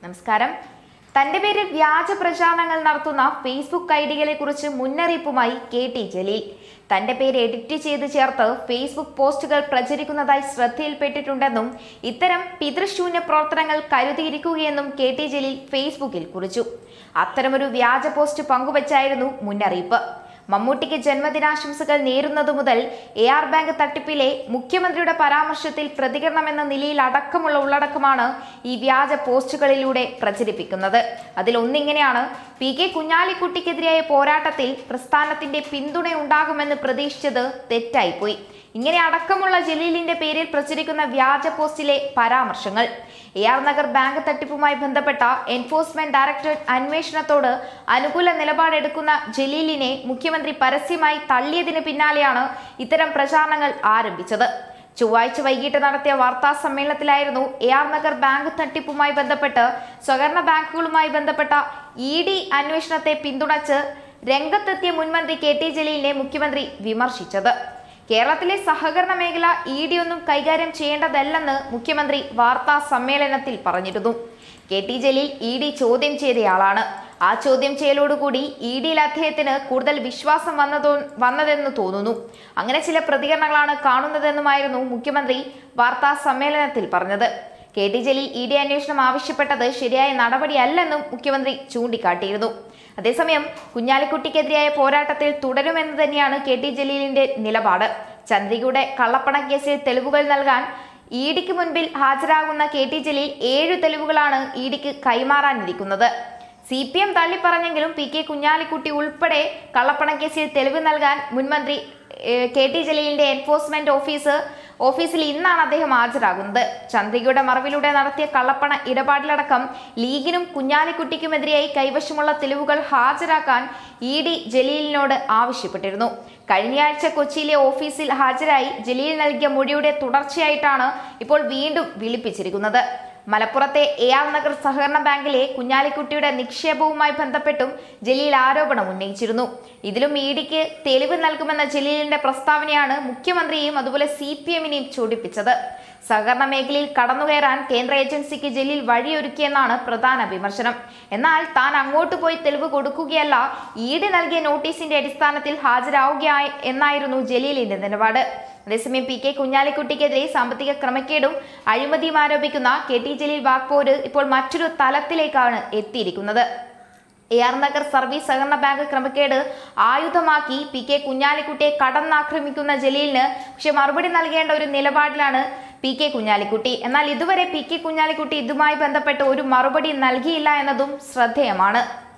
നമസ്കാരം തന്റെ പേരിൽ വ്യാജ പ്രചാരണങ്ങൾ നടത്തുന്ന ഫേസ്ബുക്ക് ഐഡികളെ കുറിച്ച് മുന്നറിയിപ്പുമായി കെ ടി ജലീൽ തന്റെ പേര് എഡിറ്റ് ചെയ്ത് ചേർത്ത് ഫേസ്ബുക്ക് പോസ്റ്റുകൾ പ്രചരിക്കുന്നതായി ശ്രദ്ധയിൽപ്പെട്ടിട്ടുണ്ടെന്നും ഇത്തരം പിതൃശൂന്യ പ്രവർത്തനങ്ങൾ കരുതിയിരിക്കുകയെന്നും കെ ടി ജലീൽ ഫേസ്ബുക്കിൽ കുറിച്ചു അത്തരമൊരു വ്യാജ പോസ്റ്റ് പങ്കുവച്ചായിരുന്നു മുന്നറിയിപ്പ് മമ്മൂട്ടിക്ക് ജന്മദിനാശംസകൾ നേരുന്നതു മുതൽ എ ആർ ബാങ്ക് തട്ടിപ്പിലെ മുഖ്യമന്ത്രിയുടെ പരാമർശത്തിൽ പ്രതികരണമെന്ന നിലയിൽ അടക്കമുള്ള ഉള്ളടക്കമാണ് ഈ വ്യാജ പോസ്റ്റുകളിലൂടെ പ്രചരിപ്പിക്കുന്നത് അതിലൊന്നിങ്ങനെയാണ് പി കെ കുഞ്ഞാലിക്കുട്ടിക്കെതിരായ പോരാട്ടത്തിൽ പ്രസ്ഥാനത്തിന്റെ പിന്തുണയുണ്ടാകുമെന്ന് പ്രതീക്ഷിച്ചത് തെറ്റായിപ്പോയി ഇങ്ങനെ അടക്കമുള്ള ജലീലിന്റെ പേരിൽ പ്രചരിക്കുന്ന വ്യാജ പോസ്റ്റിലെ പരാമർശങ്ങൾ എ ആർ നഗർ ബാങ്ക് തട്ടിപ്പുമായി ബന്ധപ്പെട്ട എൻഫോഴ്സ്മെന്റ് ഡയറക്ടറേറ്റ് അന്വേഷണത്തോട് അനുകൂല നിലപാടെടുക്കുന്ന ജലീലിനെ മുഖ്യമന്ത്രി പരസ്യമായി തള്ളിയതിന് പിന്നാലെയാണ് ഇത്തരം പ്രചാരണങ്ങൾ ആരംഭിച്ചത് ചൊവ്വാഴ്ച വൈകിട്ട് നടത്തിയ വാർത്താ സമ്മേളനത്തിലായിരുന്നു എ ആർ നഗർ ബാങ്ക് തട്ടിപ്പുമായി ബന്ധപ്പെട്ട് സ്വകർണ ബാങ്കുകളുമായി ബന്ധപ്പെട്ട ഇ ഡി അന്വേഷണത്തെ പിന്തുണച്ച് രംഗത്തെത്തിയ മുൻമന്ത്രി കെ ടി ജലീലിനെ മുഖ്യമന്ത്രി വിമർശിച്ചത് കേരളത്തിലെ സഹകരണ മേഖല ഇ ഡി ഒന്നും കൈകാര്യം ചെയ്യേണ്ടതല്ലെന്ന് മുഖ്യമന്ത്രി വാർത്താ സമ്മേളനത്തിൽ പറഞ്ഞിരുന്നു K T Jaleel E D ചോദ്യം ചെയ്തയാളാണ് ആ ചോദ്യം ചെയ്യലോടുകൂടി ഇ ഡിയിൽ അദ്ദേഹത്തിന് കൂടുതൽ വിശ്വാസം വന്നതോ വന്നതെന്ന് തോന്നുന്നു അങ്ങനെ ചില പ്രതികരണങ്ങളാണ് കാണുന്നതെന്നുമായിരുന്നു മുഖ്യമന്ത്രി വാർത്താ സമ്മേളനത്തിൽ പറഞ്ഞത് K T Jaleel E D അന്വേഷണം ആവശ്യപ്പെട്ടത് ശരിയായ നടപടിയല്ലെന്നും മുഖ്യമന്ത്രി ചൂണ്ടിക്കാട്ടിയിരുന്നു അതേസമയം കുഞ്ഞാലിക്കുട്ടിക്കെതിരായ പോരാട്ടത്തിൽ തുടരുമെന്ന് തന്നെയാണ് കെ ടി ജലീലിന്റെ നിലപാട് ചന്ദ്രികയുടെ കള്ളപ്പണ കേസിൽ തെളിവുകൾ നൽകാൻ ഇ ഡിക്ക് മുൻപിൽ ഹാജരാകുന്ന കെ ടി ജലീൽ ഏഴു തെളിവുകളാണ് ഇ ഡിക്ക് കൈമാറാനിരിക്കുന്നത് സി പി എം തള്ളിപ്പറഞ്ഞെങ്കിലും പി കെ കുഞ്ഞാലിക്കുട്ടി ഉൾപ്പെടെ കള്ളപ്പണക്കേസിൽ തെളിവ് നൽകാൻ മുൻമന്ത്രി ഏഹ്, കെ ടി ജലീലിന്റെ എൻഫോഴ്സ്മെന്റ് ഓഫീസ് ഓഫീസിൽ ഇന്നാണ് അദ്ദേഹം ഹാജരാകുന്നത് ചന്ദ്രികയുടെ മറവിലൂടെ നടത്തിയ കള്ളപ്പണ ഇടപാടിലടക്കം ലീഗിനും കുഞ്ഞാലിക്കുട്ടിക്കുമെതിരെയായി കൈവശമുള്ള തെളിവുകൾ ഹാജരാക്കാൻ ഇ ഡി ജലീലിനോട് ആവശ്യപ്പെട്ടിരുന്നു കഴിഞ്ഞയാഴ്ച കൊച്ചിയിലെ ഓഫീസിൽ ഹാജരായി ജലീൽ നൽകിയ മൊഴിയുടെ തുടർച്ചയായിട്ടാണ് ഇപ്പോൾ വീണ്ടും വിളിപ്പിച്ചിരിക്കുന്നത് മലപ്പുറത്തെ എ ആർ നഗർ സഹകരണ ബാങ്കിലെ കുഞ്ഞാലിക്കുട്ടിയുടെ നിക്ഷേപവുമായി ബന്ധപ്പെട്ടും ജലീൽ ആരോപണം ഉന്നയിച്ചിരുന്നു ഇതിലും ഇ ഡിക്ക് തെളിവ് നൽകുമെന്ന ജലീലിന്റെ പ്രസ്താവനയാണ് മുഖ്യമന്ത്രിയെയും അതുപോലെ സി പി എമ്മിനെയും ചൂണ്ടിപ്പിച്ചത് സഹകരണ മേഖലയിൽ കടന്നുകയറാൻ കേന്ദ്ര ഏജൻസിക്ക് ജലീൽ വഴിയൊരുക്കിയെന്നാണ് പ്രധാന വിമർശനം എന്നാൽ താൻ അങ്ങോട്ട് പോയി തെളിവ് കൊടുക്കുകയല്ല ഇ ഡി നൽകിയ നോട്ടീസിന്റെ അടിസ്ഥാനത്തിൽ ഹാജരാവുകയായി എന്നായിരുന്നു ജലീലിന്റെ നിലപാട് അതേസമയം പി കെ കുഞ്ഞാലിക്കുട്ടിക്കെതിരെ സാമ്പത്തിക ക്രമക്കേടും അഴിമതിയും ആരോപിക്കുന്ന കെ ടി ജലീൽ വാക്പോര് ഇപ്പോൾ മറ്റൊരു തലത്തിലേക്കാണ് എത്തിയിരിക്കുന്നത് എ ആർ നഗർ സർവീസ് സഹകരണ ബാങ്ക് ക്രമക്കേട് ആയുധമാക്കി പി കെ കുഞ്ഞാലിക്കുട്ടിയെ കടന്നാക്രമിക്കുന്ന ജലീലിന് പക്ഷെ മറുപടി നൽകേണ്ട ഒരു നിലപാടിലാണ് പി കെ കുഞ്ഞാലിക്കുട്ടി എന്നാൽ ഇതുവരെ പി കെ കുഞ്ഞാലിക്കുട്ടി ഇതുമായി ബന്ധപ്പെട്ട് ഒരു മറുപടി നൽകിയില്ല എന്നതും ശ്രദ്ധേയമാണ്